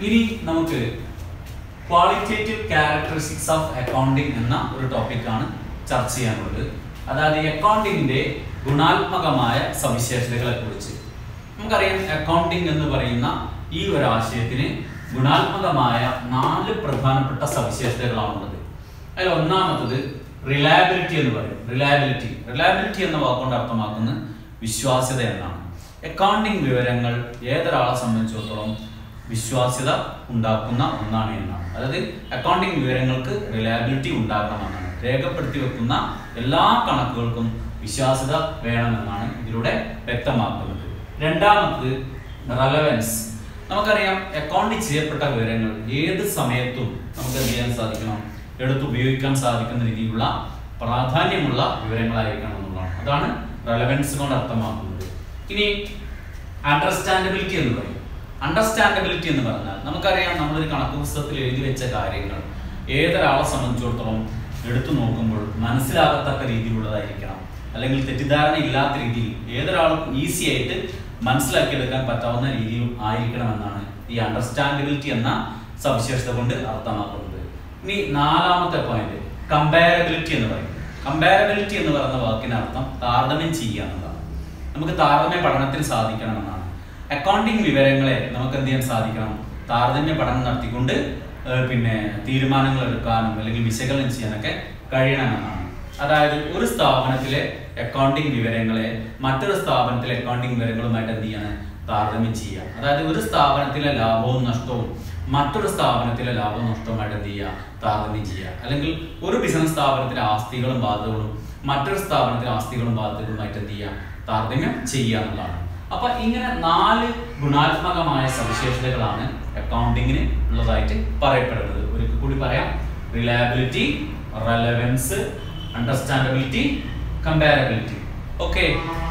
ഇനി നമുക്ക് qualitative characteristics of accounting എന്ന ഒരു ടോപ്പിക്കാണ് ചർച്ച ചെയ്യാനുള്ളത് അതായത് അക്കൗണ്ടിങ്ങിന്റെ ഗുണാത്മകമായ സവിശേഷതകളെ കുറിച്ച് നമുക്കറിയാം അക്കൗണ്ടിങ് എന്ന് പറയുന്ന ഈ ഒരു ആശയത്തിന് ഗുണാത്മകമായ നാല് പ്രധാനപ്പെട്ട സവിശേഷതകളാണുള്ളത് അതിൽ ഒന്നാമത്തത് റിലയബിലിറ്റി എന്ന് പറയും റിലയബിലിറ്റി റിലയബിലിറ്റി എന്ന വാക്കുകൊണ്ട് അർത്ഥമാക്കുന്നത് വിശ്വാസ്യത എന്നാണ് അക്കൗണ്ടിങ് വിവരങ്ങൾ ഏതൊരാളെ സംബന്ധിച്ചിടത്തോളം വിശ്വാസ്യത ഉണ്ടാക്കുന്ന ഒന്നാണ് എന്നാണ് അതായത് അക്കൗണ്ടിങ് വിവരങ്ങൾക്ക് റിലയബിലിറ്റി ഉണ്ടാകണമെന്നാണ് രേഖപ്പെടുത്തി വെക്കുന്ന എല്ലാ കണക്കുകൾക്കും വിശ്വാസ്യത വേണമെന്നാണ് ഇതിലൂടെ വ്യക്തമാക്കുന്നത് രണ്ടാമത് റെലവൻസ് നമുക്കറിയാം അക്കൗണ്ടിൽ ചെയ്യപ്പെട്ട വിവരങ്ങൾ ഏത് സമയത്തും നമുക്ക് എന്ത് ചെയ്യാൻ സാധിക്കണം എടുത്ത് ഉപയോഗിക്കാൻ സാധിക്കുന്ന രീതിയിലുള്ള പ്രാധാന്യമുള്ള വിവരങ്ങളായിരിക്കണം എന്നുള്ളതാണ് അതാണ് റെലവൻസ് കൊണ്ട് അർത്ഥമാക്കുന്നത് ഇനി അണ്ടർസ്റ്റാൻഡബിലിറ്റി എന്ന് പറയും അണ്ടർസ്റ്റാൻഡബിലിറ്റി എന്ന് പറഞ്ഞാൽ നമുക്കറിയാം നമ്മളൊരു കണക്ക് പുസ്തകത്തിൽ എഴുതി വെച്ച കാര്യങ്ങൾ ഏതൊരാളെ സംബന്ധിച്ചിടത്തോളം എടുത്തു നോക്കുമ്പോൾ മനസ്സിലാകത്തക്ക രീതിയിലുള്ളതായിരിക്കണം അല്ലെങ്കിൽ തെറ്റിദ്ധാരണ ഇല്ലാത്ത രീതിയിൽ ഏതൊരാൾക്കും ഈസി ആയിട്ട് മനസ്സിലാക്കിയെടുക്കാൻ പറ്റാവുന്ന രീതിയിൽ ആയിരിക്കണമെന്നാണ് ഈ അണ്ടർസ്റ്റാൻഡബിലിറ്റി എന്ന സവിശേഷത കൊണ്ട് അർത്ഥമാക്കുന്നത് ഇനി നാലാമത്തെ പോയിന്റ് കമ്പാരബിലിറ്റി എന്ന് പറയും കമ്പാരബിലിറ്റി എന്ന് പറയുന്ന വാക്കിന് അർത്ഥം താരതമ്യം ചെയ്യുക എന്നതാണ് നമുക്ക് താരതമ്യ പഠനത്തിന് സാധിക്കണമെന്നാണ് അക്കൗണ്ടിങ് വിവരങ്ങളെ നമുക്ക് എന്ത് ചെയ്യാൻ സാധിക്കണം താരതമ്യ പഠനം നടത്തിക്കൊണ്ട് ഏഹ് പിന്നെ തീരുമാനങ്ങൾ എടുക്കാനും അല്ലെങ്കിൽ വിശകലനം ചെയ്യാനൊക്കെ കഴിയണമെന്നാണ് അതായത് ഒരു സ്ഥാപനത്തിലെ അക്കൗണ്ടിങ് വിവരങ്ങളെ മറ്റൊരു സ്ഥാപനത്തിലെ അക്കൗണ്ടിങ് വിവരങ്ങളുമായിട്ട് എന്ത് ചെയ്യാണ് താരതമ്യം ചെയ്യുക അതായത് ഒരു സ്ഥാപനത്തിലെ ലാഭവും നഷ്ടവും മറ്റൊരു സ്ഥാപനത്തിലെ ലാഭവും നഷ്ടവുമായിട്ട് എന്ത് ചെയ്യുക താരതമ്യം ചെയ്യുക അല്ലെങ്കിൽ ഒരു ബിസിനസ് സ്ഥാപനത്തിലെ ആസ്തികളും ബാധ്യതകളും മറ്റൊരു സ്ഥാപനത്തിലെ ആസ്തികളും ബാധ്യതകളുമായിട്ട് എന്ത് ചെയ്യുക താരതമ്യം ചെയ്യുക എന്നുള്ളതാണ് അപ്പൊ ഇങ്ങനെ നാല് ഗുണാത്മകമായ സവിശേഷതകളാണ് അക്കൗണ്ടിങ്ങിന് ഉള്ളതായിട്ട് പറയപ്പെടുന്നത് ഒരിക്കൽ കൂടി പറയാം reliability relevance understandability comparability okay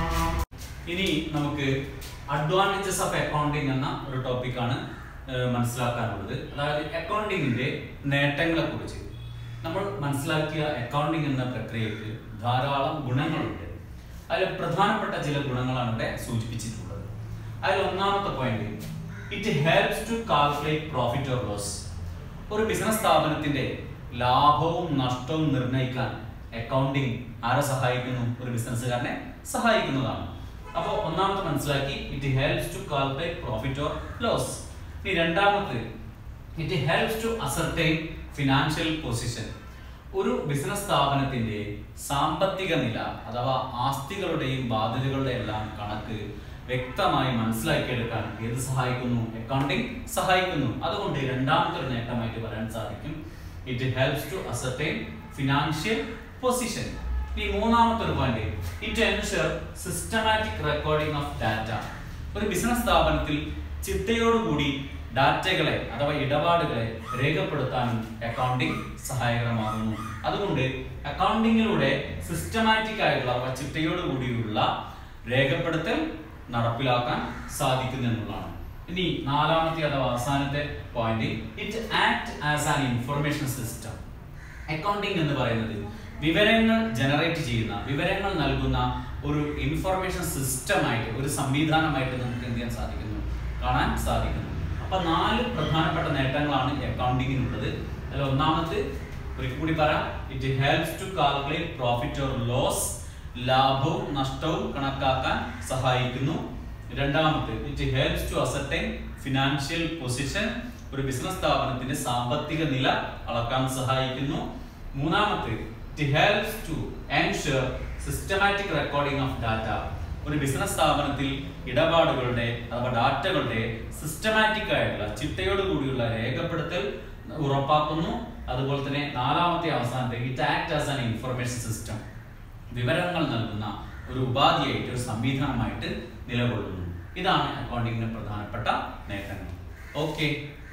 ഇനി നമുക്ക് അഡ്വാൻറ്റേജസ് ഓഫ് അക്കൗണ്ടിങ് എന്ന ഒരു ടോപ്പിക്കാണ് മനസ്സിലാക്കാനുള്ളത് അതായത് അക്കൗണ്ടിങ്ങിന്റെ നേട്ടങ്ങളെ കുറിച്ച് നമ്മൾ മനസ്സിലാക്കിയ അക്കൗണ്ടിങ് എന്ന പ്രക്രിയക്ക് ധാരാളം ഗുണങ്ങളുണ്ട് അതിൽ പ്രധാനപ്പെട്ട ചില ഗുണങ്ങളാണ് ഇവിടെ സൂചിപ്പിച്ചിട്ടുള്ളത് അതിൽ ഒന്നാമത്തെ point it helps to calculate profit or loss ഒരു ബിസിനസ് സ്ഥാപനത്തിന്റെ ലാഭവും നഷ്ടവും നിർണ്ണയിക്കാൻ അക്കൗണ്ടിങ് ആരെ സഹായിക്കുന്നു ഒരു ബിസിനസ്സുകാരനെ സഹായിക്കുന്നതാണ് അപ്പോൾ ഒന്നാമത്തെ മനസ്സിലാക്കി it helps to calculate profit or loss ഇനി രണ്ടാമത് it helps to ascertain financial position ഒരു ബിസിനസ് സ്ഥാപനത്തിന്റെ സാമ്പത്തിക നില അഥവാ ആസ്തികളുടെയും ബാധ്യതകളുടെയും എല്ലാം കണക്ക് വ്യക്തമായി മനസ്സിലാക്കിയെടുക്കാൻ ഏത് സഹായിക്കുന്നു അക്കൗണ്ടിങ് സഹായിക്കുന്നു അതുകൊണ്ട് രണ്ടാമത്തെ ഒരു നേട്ടമായിട്ട് പറയാൻ സാധിക്കും it helps to ascertain financial position ഈ മൂന്നാമത്തെ ഒരു point it ensure systematic recording of data ഒരു ബിസിനസ് സ്ഥാപനത്തിൽ ചിട്ടയോടുകൂടി ഡാറ്റകളെ അഥവാ ഇടപാടുകളെ രേഖപ്പെടുത്താനും അക്കൗണ്ടിംഗ് സഹായകരമാകുന്നു അതുകൊണ്ട് അക്കൗണ്ടിങ്ങിലൂടെ സിസ്റ്റമാറ്റിക് ആയിട്ടുള്ള അഥവാ ചിട്ടയോടുകൂടിയുള്ള രേഖപ്പെടുത്തൽ നടപ്പിലാക്കാൻ സാധിക്കുന്നു എന്നുള്ളതാണ് ഇനി നാലാമത്തെ അഥവാ അവസാനത്തെ point it act as an information system accounting എന്ന് പറയുന്നത് വിവരങ്ങൾ ജനറേറ്റ് ചെയ്യുന്ന വിവരങ്ങൾ നൽകുന്ന ഒരു ഇൻഫർമേഷൻ സിസ്റ്റമായിട്ട് ഒരു സംവിധാനമായിട്ട് നമുക്ക് എന്ത് ചെയ്യാൻ സാധിക്കുന്നു കാണാൻ സാധിക്കുന്നു അപ്പൊ നാല് പ്രധാനപ്പെട്ട നേട്ടങ്ങളാണ് അക്കൗണ്ടിങ്ങിനുള്ളത് അതിൽ ഒന്നാമത് ഒരിക്കൽ കൂടി പറയാം it helps to calculate profit or loss ലാഭവും നഷ്ടവും കണക്കാക്കാൻ സഹായിക്കുന്നു രണ്ടാമത് it helps to ascertain financial position ഒരു ബിസിനസ് സ്ഥാപനത്തിന്റെ സാമ്പത്തിക നില അളക്കാൻ സഹായിക്കുന്നു മൂന്നാമത്തെ it helps to ensure systematic recording of data ഒരു ബിസിനസ് സ്ഥാപനത്തിൽ ഇടപാടുകളുടെ അഥവാ ഡാറ്റകളുടെ സിസ്റ്റമാറ്റിക് ആയിട്ടുള്ള ചിട്ടയോട് കൂടിയുള്ള രേഖപ്പെടുത്തൽ ഉറപ്പാക്കുന്നു അതുപോലെ തന്നെ നാലാമത്തെ അവസാനത്തെ it act as an information system വിവരങ്ങൾ നൽകുന്ന ഒരു ഉപാധിയായിട്ട് ഒരു സംവിധാനമായിട്ട് നിലകൊള്ളുന്നു ഇതാണ് അക്കൗണ്ടിങ്ങിന്റെ പ്രധാനപ്പെട്ട നേട്ടങ്ങൾ ഓക്കെ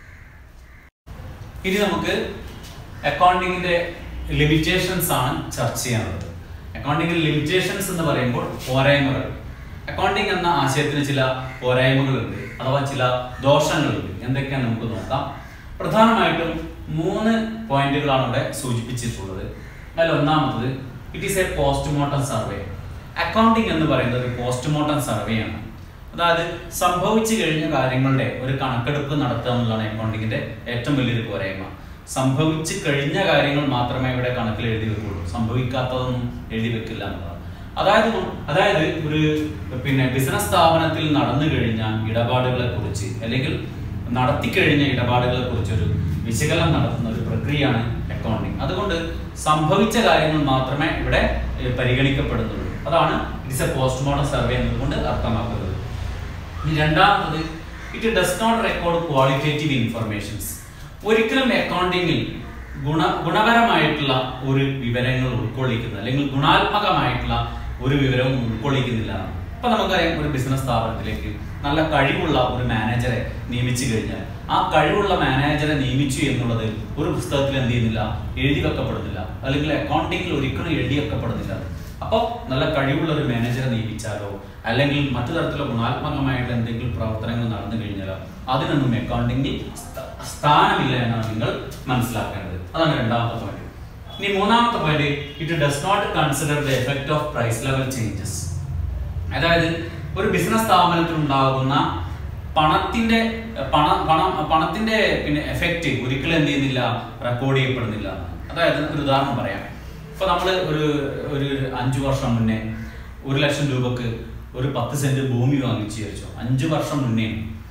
ഇനി നമുക്ക് അക്കൗണ്ടിങ്ങിന്റെ ലിമിറ്റേഷൻസ് ആണ് ചർച്ച ചെയ്യാനുള്ളത് അക്കൗണ്ടിങ്ങിൽ ലിമിറ്റേഷൻസ് എന്ന് പറയുമ്പോൾ പോരായ്മകൾ അക്കൗണ്ടിങ് എന്ന ആശയത്തിന് ചില പോരായ്മകളുണ്ട് അഥവാ ചില ദോഷങ്ങളുണ്ട് എന്തൊക്കെയാണ് നമുക്ക് നോക്കാം പ്രധാനമായിട്ടും മൂന്ന് പോയിന്റുകളാണ് ഇവിടെ സൂചിപ്പിച്ചിട്ടുള്ളത് അതിൽ ഒന്നാമത്തത് it is a postmortem survey accounting എന്ന് പറയുന്നത് ഒരു പോസ്റ്റ്മോർട്ടം സർവേ ആണ് അതായത് സംഭവിച്ചു കഴിഞ്ഞ കാര്യങ്ങളുടെ ഒരു കണക്കെടുപ്പ് നടത്തുക എന്നുള്ളതാണ് അക്കൗണ്ടിങ്ങിന്റെ ഏറ്റവും വലിയൊരു പോരായ്മ സംഭവിച്ചു കഴിഞ്ഞ കാര്യങ്ങൾ മാത്രമേ ഇവിടെ കണക്കിൽ എഴുതി വെക്കുള്ളൂ സംഭവിക്കാത്തതൊന്നും എഴുതി വെക്കില്ല എന്നുള്ളതാണ് അതായത് അതായത് ഒരു പിന്നെ ബിസിനസ് സ്ഥാപനത്തിൽ നടന്നു കഴിഞ്ഞ ഇടപാടുകളെ കുറിച്ച് അല്ലെങ്കിൽ നടത്തി കഴിഞ്ഞ ഇടപാടുകളെ കുറിച്ച് ഒരു വിശകലനം നടത്തുന്ന ഒരു പ്രക്രിയയാണ് അക്കൗണ്ടിങ് അതുകൊണ്ട് സംഭവിച്ച കാര്യങ്ങൾ മാത്രമേ ഇവിടെ ഏഹ്, പരിഗണിക്കപ്പെടുന്നുള്ളൂ അതാണ് ഇറ്റ്സ് എ പോസ്റ്റ്മോർട്ടം സർവേ എന്നതുകൊണ്ട് അർത്ഥമാക്കുന്നത് ഇനി രണ്ടാമത്തത് it does not record qualitative informations ഒരിക്കലും അക്കൗണ്ടിങ്ങിൽ ഗുണ ഗുണപരമായിട്ടുള്ള ഒരു വിവരങ്ങൾ ഉൾക്കൊള്ളിക്കുന്ന അല്ലെങ്കിൽ ഗുണാത്മകമായിട്ടുള്ള ഒരു വിവരവും ഉൾക്കൊള്ളിക്കുന്നില്ല ഇപ്പൊ നമുക്കറിയാം ഒരു ബിസിനസ് സ്ഥാപനത്തിലേക്ക് നല്ല കഴിവുള്ള ഒരു മാനേജറെ നിയമിച്ചു കഴിഞ്ഞാൽ ആ കഴിവുള്ള മാനേജറെ നിയമിച്ചു എന്നുള്ളത് ഒരു പുസ്തകത്തിൽ എന്ത് ചെയ്യുന്നില്ല എഴുതി വെക്കപ്പെടുന്നില്ല അല്ലെങ്കിൽ അക്കൗണ്ടിങ്ങിൽ ഒരിക്കലും എഴുതി വെക്കപ്പെടുന്നില്ല അപ്പോൾ നല്ല കഴിവുള്ള ഒരു മാനേജറെ നിയമിച്ചാലോ അല്ലെങ്കിൽ മറ്റു തരത്തിലുള്ള ഗുണാത്മകമായിട്ടുള്ള എന്തെങ്കിലും പ്രവർത്തനങ്ങൾ നടന്നു കഴിഞ്ഞാലോ അതിനൊന്നും അക്കൗണ്ടിങ്ങിൽ സ്ഥ- സ്ഥാനമില്ല എന്നാണ് നിങ്ങൾ മനസ്സിലാക്കേണ്ടത് അതാണ് രണ്ടാമത്തെ പോയിന്റ് ഇനി മൂന്നാമത്തെ point it does not consider the effect of price level changes അതായത് ഒരു ബിസിനസ് സ്ഥാപനത്തിൽ ഉണ്ടാകുന്ന പണത്തിന്റെ പണ പണം പണത്തിന്റെ പിന്നെ എഫക്റ്റ് ഒരിക്കലും എന്ത് ചെയ്യുന്നില്ല റെക്കോർഡ് ചെയ്യപ്പെടുന്നില്ല അതായത് ഒരു ഉദാഹരണം പറയാം ഇപ്പൊ നമ്മൾ ഒരു ഒരു അഞ്ചു വർഷം മുന്നേ ഒരു ലക്ഷം രൂപക്ക് ഒരു പത്ത് സെന്റ് ഭൂമി വാങ്ങിച്ചു വിചാരിച്ചു അഞ്ചു വർഷം മുന്നേ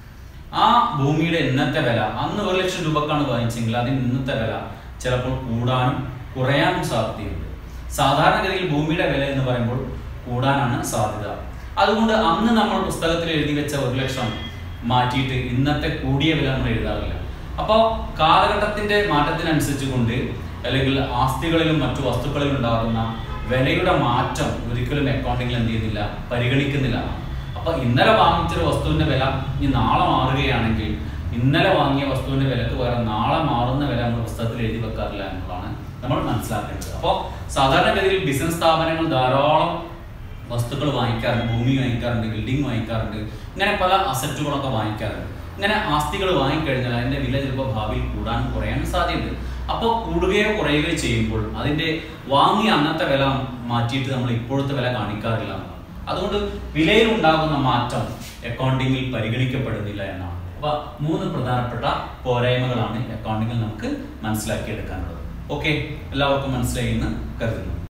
ആ ഭൂമിയുടെ ഇന്നത്തെ വില അന്ന് ഒരു ലക്ഷം രൂപക്കാണ് വാങ്ങിച്ചെങ്കിൽ അതിന് ഇന്നത്തെ വില ചിലപ്പോൾ കൂടാനും കുറയാനും സാധ്യതയുണ്ട് സാധാരണഗതിയിൽ ഭൂമിയുടെ വില എന്ന് പറയുമ്പോൾ കൂടാനാണ് സാധ്യത അതുകൊണ്ട് അന്ന് നമ്മൾ പുസ്തകത്തിൽ എഴുതി വെച്ച ഒരു ലക്ഷം മാറ്റിയിട്ട് ഇന്നത്തെ കൂടിയ വില നമ്മൾ എഴുതാറില്ല അപ്പോൾ കാലഘട്ടത്തിന്റെ മാറ്റത്തിനനുസരിച്ച് കൊണ്ട് അല്ലെങ്കിൽ ആസ്തികളിലും മറ്റു വസ്തുക്കളിലും ഉണ്ടാകുന്ന വിലയുടെ മാറ്റം ഒരിക്കലും അക്കൗണ്ടിങ്ങിൽ എന്ത് ചെയ്യുന്നില്ല പരിഗണിക്കുന്നില്ല അപ്പൊ ഇന്നലെ വാങ്ങിച്ചൊരു വസ്തുവിന്റെ വില ഇനി നാളെ മാറുകയാണെങ്കിൽ ഇന്നലെ വാങ്ങിയ വസ്തുവിന്റെ വിലക്ക് പകരം നാളെ മാറുന്ന വില നമ്മൾ പുസ്തകത്തിൽ എഴുതി വെക്കാറില്ല എന്നുള്ളതാണ് നമ്മൾ മനസ്സിലാക്കേണ്ടത് അപ്പോൾ സാധാരണഗതിയിൽ ബിസിനസ് സ്ഥാപനങ്ങൾ ധാരാളം വസ്തുക്കൾ വാങ്ങിക്കാറുണ്ട് ഭൂമി വാങ്ങിക്കാറുണ്ട് ബിൽഡിംഗ് വാങ്ങിക്കാറുണ്ട് ഇങ്ങനെ പല അസറ്റുകളൊക്കെ വാങ്ങിക്കാറുണ്ട് ഇങ്ങനെ ആസ്തികൾ വാങ്ങിക്കഴിഞ്ഞാൽ അതിന്റെ വില ചിലപ്പോൾ ഭാവിയിൽ കൂടാനും കുറയാനും സാധ്യതയുണ്ട് അപ്പോൾ കൂടുകയോ കുറയുകയോ ചെയ്യുമ്പോൾ അതിന്റെ വാങ്ങിയ അന്നത്തെ വില മാറ്റിയിട്ട് നമ്മൾ ഇപ്പോഴത്തെ വില കാണിക്കാറില്ല എന്നാണ്. അതുകൊണ്ട് വിലയിൽ ഉണ്ടാകുന്ന മാറ്റം അക്കൗണ്ടിങ്ങിൽ പരിഗണിക്കപ്പെടുന്നില്ല എന്നാണ് അപ്പൊ മൂന്ന് പ്രധാനപ്പെട്ട പോരായ്മകളാണ് അക്കൗണ്ടിങ്ങിൽ നമുക്ക് മനസ്സിലാക്കിയെടുക്കാനുള്ളത് ഓക്കെ എല്ലാവർക്കും മനസ്സിലായി എന്ന് കരുതുന്നു